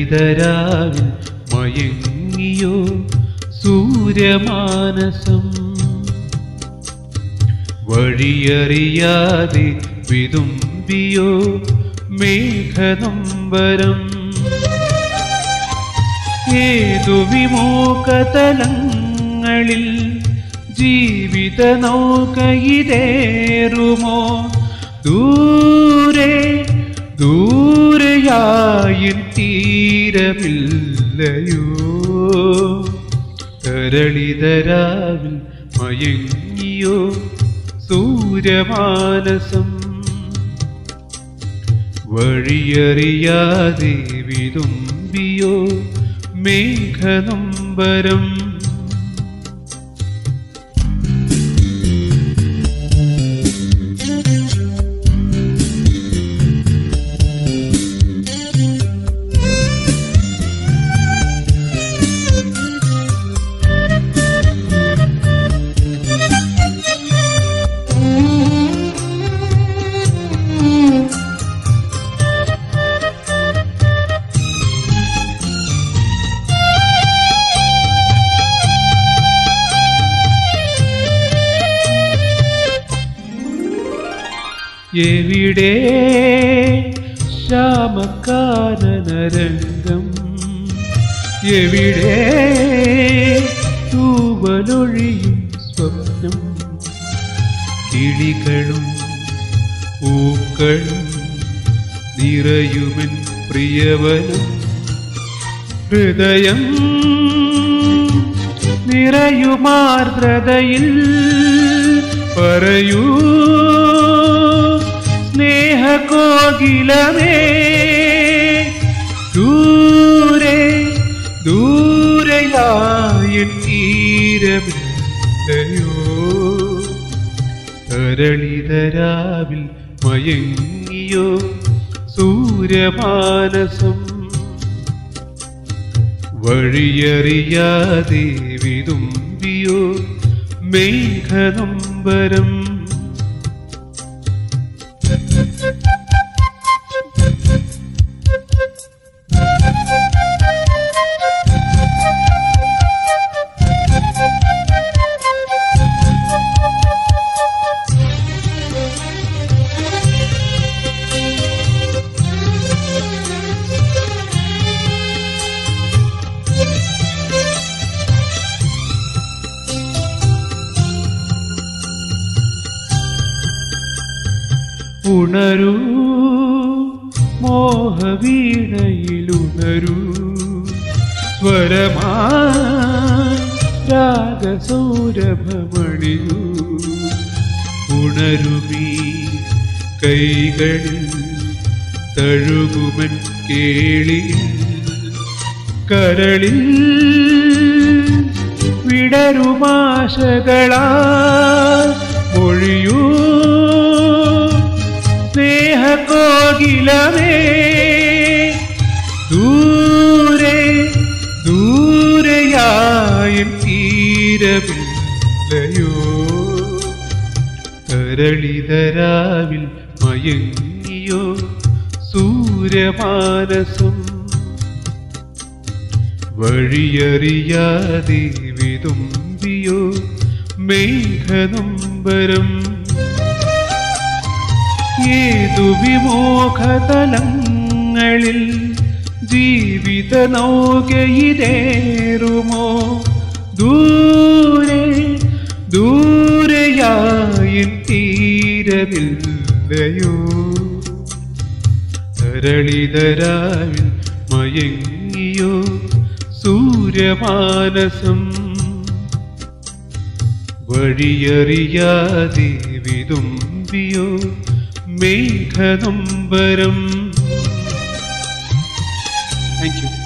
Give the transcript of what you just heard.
തരളിതരാവിൽ മയങ്ങിയോ സൂര്യമാനസം വഴിയറിയാതെ വിതുമ്പിയോ മേഘനമ്പരം ഏതു വിമോകതലങ്ങളിൽ ജീവിത നൗകയിതേറുമോ ദൂരെ ദൂരെയായി തീരമില്ലയോ തരളിതരാവിൽ മയങ്ങിയോ സൂര്യമാനസം വഴിയറിയാതെ വിതുമ്പിയോ മേഘനമ്പരം എവിടെ ശ്യാമക്കാനനരംഗം എവിടെ തൂവലൊഴിയും സ്വപ്നം കിളികളും പൂക്കളും നിറയുമൻ പ്രിയവനം ഹൃദയം നിറയുമാർദ്രതയിൽ പറയൂ സ്നേഹകോകിലമേ ദൂരെ ദൂരെയായ തീരമില്ലയോ തരളിതരാവിൽ മയങ്ങിയോ സൂര്യമാനസം വഴിയറിയാതെ വിതുമ്പിയോ മേഘനമ്പരം ഉണരൂ മോഹവീണയിലുണരൂ സ്വരമാ രാഗസൗരഭമണിയൂ ഉണരുമീ കൈകളിൽ തഴുകുമൻ കേളി കരളിൽ വിടരുമാശകളാ മൊഴിയൂ സ്നേഹകോകിലമേ ദൂരെ ദൂരെയായ തീരമില്ലയോ തരളിതരാവിൽ മയങ്ങിയോ സൂര്യമാനസം വഴിയറിയാതെ വിതുമ്പിയോ മേഘനമ്പരം ഏതു വിമോഹതലങ്ങളിൽ ജീവിത നൗകയിതേറുമോ ദൂരെ ദൂരെയായി തീരമില്ലയോ തരളിതരാവിൽ മയങ്ങിയോ സൂര്യമാനസം വഴിയറിയാതെ വിതുമ്പിയോ മേഘനമ്പരം താങ്ക് യു